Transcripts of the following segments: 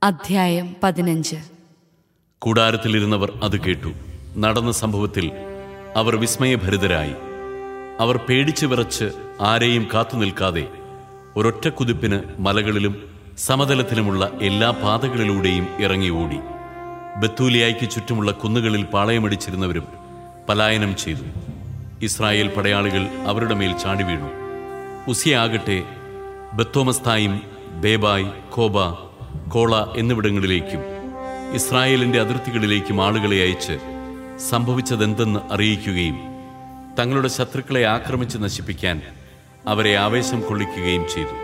അധ്യായം പതിനഞ്ച് കൂടാരത്തിലിരുന്നവർ അത് കേട്ടു നടന്ന സംഭവത്തിൽ അവർ വിസ്മയഭരിതരായി അവർ പേടിച്ചു വിറച്ച് ആരെയും കാത്തു നിൽക്കാതെ ഒരൊറ്റ കുതിപ്പിന് മലകളിലും സമതലത്തിലുമുള്ള എല്ലാ പാതകളിലൂടെയും ഇറങ്ങി ഓടി ബത്തൂലിയായ്ക്ക് ചുറ്റുമുള്ള കുന്നുകളിൽ പാളയമടിച്ചിരുന്നവരും പലായനം ചെയ്തു ഇസ്രായേൽ പടയാളികൾ അവരുടെ മേൽ ചാടി വീണു ഉസിയാകട്ടെ ബത്തോമസ്തായും ബേബായ് കോബ കോള എന്നിവിടങ്ങളിലേക്കും ഇസ്രായേലിന്റെ അതിർത്തികളിലേക്കും ആളുകളെ അയച്ച് സംഭവിച്ചതെന്തെന്ന് അറിയിക്കുകയും തങ്ങളുടെ ശത്രുക്കളെ ആക്രമിച്ച് നശിപ്പിക്കാൻ അവരെ ആവേശം കൊള്ളിക്കുകയും ചെയ്തു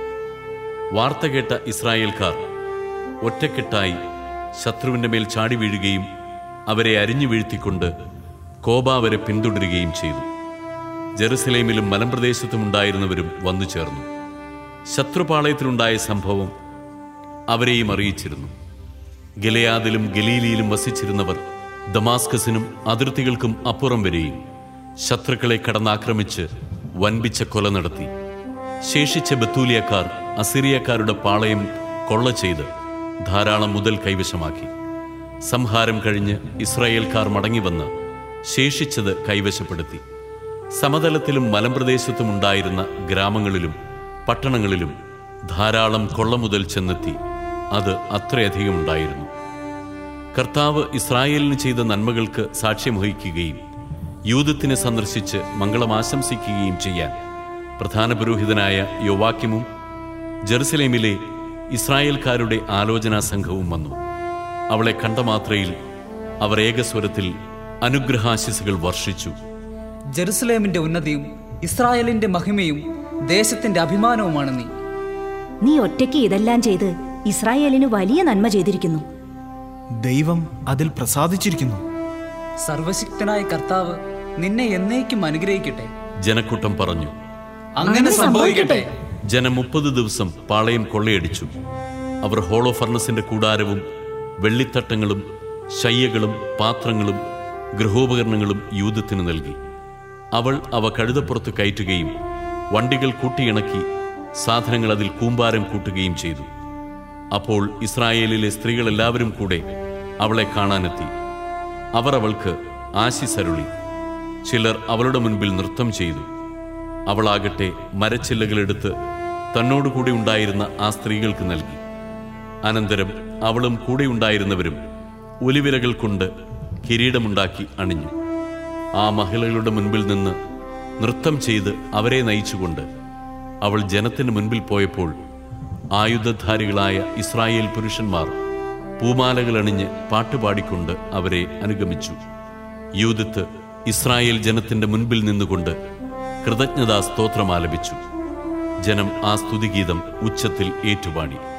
വാർത്ത കേട്ട ഇസ്രായേൽക്കാർ ഒറ്റക്കെട്ടായി ശത്രുവിന്റെ മേൽ ചാടി വീഴുകയും അവരെ അരിഞ്ഞു വീഴ്ത്തിക്കൊണ്ട് കോബ വരെ പിന്തുടരുകയും ചെയ്തു ജെറുസലേമിലും മലമ്പ്രദേശത്തും ഉണ്ടായിരുന്നവരും വന്നു ചേർന്നു ശത്രുപാളയത്തിലുണ്ടായ സംഭവം അവരെയും അറിയിച്ചിരുന്നു ഗലയാദിലും ഗലീലിയിലും വസിച്ചിരുന്നവർ ദമാസ്കസിനും അതിർത്തികൾക്കും അപ്പുറം വരെയും ശത്രുക്കളെ കടന്നാക്രമിച്ച് വൻപിച്ച കൊല നടത്തി ശേഷിച്ച ബത്തൂലിയക്കാർ അസിറിയക്കാരുടെ പാളയം കൊള്ള ചെയ്ത് ധാരാളം മുതൽ കൈവശമാക്കി സംഹാരം കഴിഞ്ഞ് ഇസ്രായേൽക്കാർ മടങ്ങിവന്ന് ശേഷിച്ചത് കൈവശപ്പെടുത്തി സമതലത്തിലും മലമ്പ്രദേശത്തും ഉണ്ടായിരുന്ന ഗ്രാമങ്ങളിലും പട്ടണങ്ങളിലും ധാരാളം കൊള്ളമുതൽ ചെന്നെത്തി അത് അത്രയധികം ഉണ്ടായിരുന്നു കർത്താവ് ഇസ്രായേലിന് ചെയ്ത നന്മകൾക്ക് സാക്ഷ്യം വഹിക്കുകയും യൂതത്തിനെ സന്ദർശിച്ച് മംഗളം ആശംസിക്കുകയും ചെയ്യാൻ പ്രധാന പുരോഹിതനായ യോവാക്യമും ജെറുസലേമിലെ ഇസ്രായേൽക്കാരുടെ ആലോചനാ സംഘവും വന്നു അവളെ കണ്ട മാത്രയിൽ അവർ ഏകസ്വരത്തിൽ അനുഗ്രഹാശിസുകൾ വർഷിച്ചു ജെറുസലേമിന്റെ ഉന്നതിയും ഇസ്രായേലിന്റെ മഹിമയും ദേശത്തിന്റെ അഭിമാനവുമാണ് നീ നീ ഒറ്റയ്ക്ക് ഇതെല്ലാം ചെയ്ത് ഇസ്രായേലിന് വലിയ നന്മ ചെയ്തിരിക്കുന്നു ദൈവം അതിൽ പ്രസാദിച്ചിരിക്കുന്നു സർവശക്തനായ കർത്താവ് നിന്നെ എന്നേക്കും അനുഗ്രഹിക്കട്ടെ ജനക്കൂട്ടം പറഞ്ഞു അങ്ങനെ സംഭവിക്കട്ടെ ജനം മുപ്പത് ദിവസം പാളയം കൊള്ളയടിച്ചു അവർ ഹോളോ ഫർണസിന്റെ കൂടാരവും വെള്ളിത്തട്ടങ്ങളും ശയ്യകളും പാത്രങ്ങളും ഗൃഹോപകരണങ്ങളും യൂതത്തിന് നൽകി അവൾ അവ കഴുതപ്പുറത്ത് കയറ്റുകയും വണ്ടികൾ കൂട്ടിയിണക്കി സാധനങ്ങൾ അതിൽ കൂമ്പാരം കൂട്ടുകയും ചെയ്തു അപ്പോൾ ഇസ്രായേലിലെ സ്ത്രീകളെല്ലാവരും കൂടെ അവളെ കാണാനെത്തി അവർ അവൾക്ക് ആശിസരുളി ചിലർ അവളുടെ മുൻപിൽ നൃത്തം ചെയ്തു അവളാകട്ടെ മരച്ചില്ലകളെടുത്ത് തന്നോടുകൂടി ഉണ്ടായിരുന്ന ആ സ്ത്രീകൾക്ക് നൽകി അനന്തരം അവളും കൂടെ ഉണ്ടായിരുന്നവരും ഒലിവിലകൾ കൊണ്ട് കിരീടമുണ്ടാക്കി അണിഞ്ഞു ആ മഹിളകളുടെ മുൻപിൽ നിന്ന് നൃത്തം ചെയ്ത് അവരെ നയിച്ചുകൊണ്ട് അവൾ ജനത്തിന് മുൻപിൽ പോയപ്പോൾ ആയുധധാരികളായ ഇസ്രായേൽ പുരുഷന്മാർ പൂമാലകൾ അണിഞ്ഞ് പാട്ടുപാടിക്കൊണ്ട് അവരെ അനുഗമിച്ചു യൂദത്ത് ഇസ്രായേൽ ജനത്തിന്റെ മുൻപിൽ നിന്നുകൊണ്ട് കൃതജ്ഞതാ സ്തോത്രം ആലപിച്ചു ജനം ആ സ്തുതിഗീതം ഉച്ചത്തിൽ ഏറ്റുപാടി